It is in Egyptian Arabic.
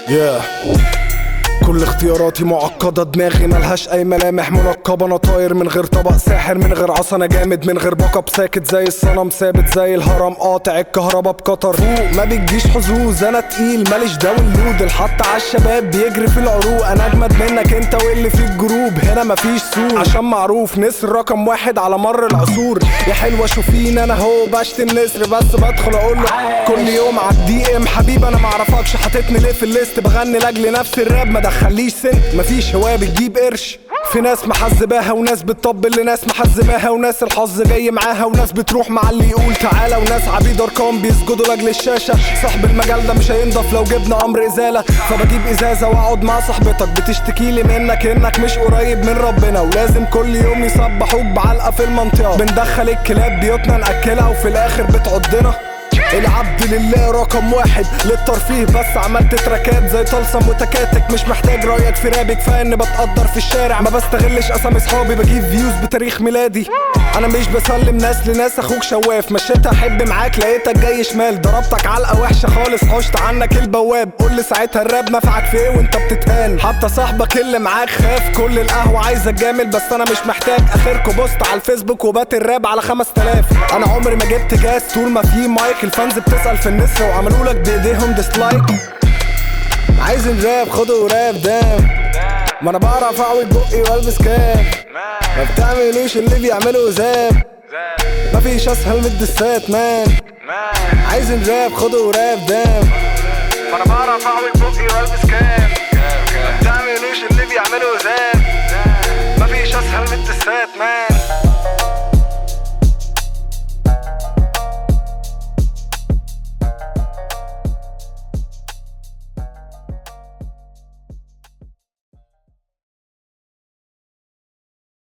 yeah. كل اختياراتي معقدة دماغي ملهاش أي ملامح منقبة أنا طاير من غير طبق ساحر من غير عصا أنا جامد من غير باك اب ساكت زي الصنم ثابت زي الهرم قاطع الكهربا بقطر فوق ما بتجيش حظوظ أنا تقيل ماليش داونلود الحط عالشباب بيجري في العروق أنا أجمد منك أنت واللي في الجروب هنا مفيش سوق عشان معروف نسر رقم واحد على مر العصور يا حلوة شوفيني أنا هو بشتي النسر بس بدخل أقول له كل يوم عالدي ام حبيبي أنا معرفكش حاططني ليه في الليست بغني لاجل نفس الراب ما دخليش سن مفيش هواية بتجيب قرش في ناس محزباها وناس بتطبل لناس محزماها وناس الحظ جاي معاها وناس بتروح مع اللي يقول تعالى وناس عبيد ارقام بيسجدوا لاجل الشاشه صاحب المجال ده مش هينضف لو جبنا امر ازاله فبجيب ازازه واقعد مع صاحبتك بتشتكي لي منك انك مش قريب من ربنا ولازم كل يوم يصبحوك بعلقه في المنطقه بندخل الكلاب بيوتنا ناكلها وفي الاخر بتعضنا العبد لله رقم واحد للترفيه بس عملت تراكات زي طلسم متكاتك مش محتاج رايك في رابي كفايه اني بتقدر في الشارع ما بستغلش اسامي صحابي بجيب فيوز بتاريخ ميلادي انا مش بسلم ناس لناس اخوك شواف مشيت احب معاك لقيتك جاي شمال ضربتك علقه وحشه خالص حشت عنك البواب قول لي ساعتها الراب نفعك في ايه وانت بتتهان حتى صاحبك اللي معاك خاف كل القهوه عايزك جامل بس انا مش محتاج اخركوا بوست على الفيسبوك وبات الراب على 5000 انا عمري ما جبت جاز طول ما في مايك الفانز بتسال في النسر وعملوا لك بايديهم ديسلايك عايز الراب خدوا راب دام ما انا بعرف اعوج بقي والبس كاب ما بتعملوش اللي بيعملوا زاب مفيش اسهل من الدسات مان عايز الراب خدوا راب دام ما انا بعرف اعوج بقي والبس كاب ما بتعملوش اللي بيعملوا زاب مفيش اسهل من الدسات مان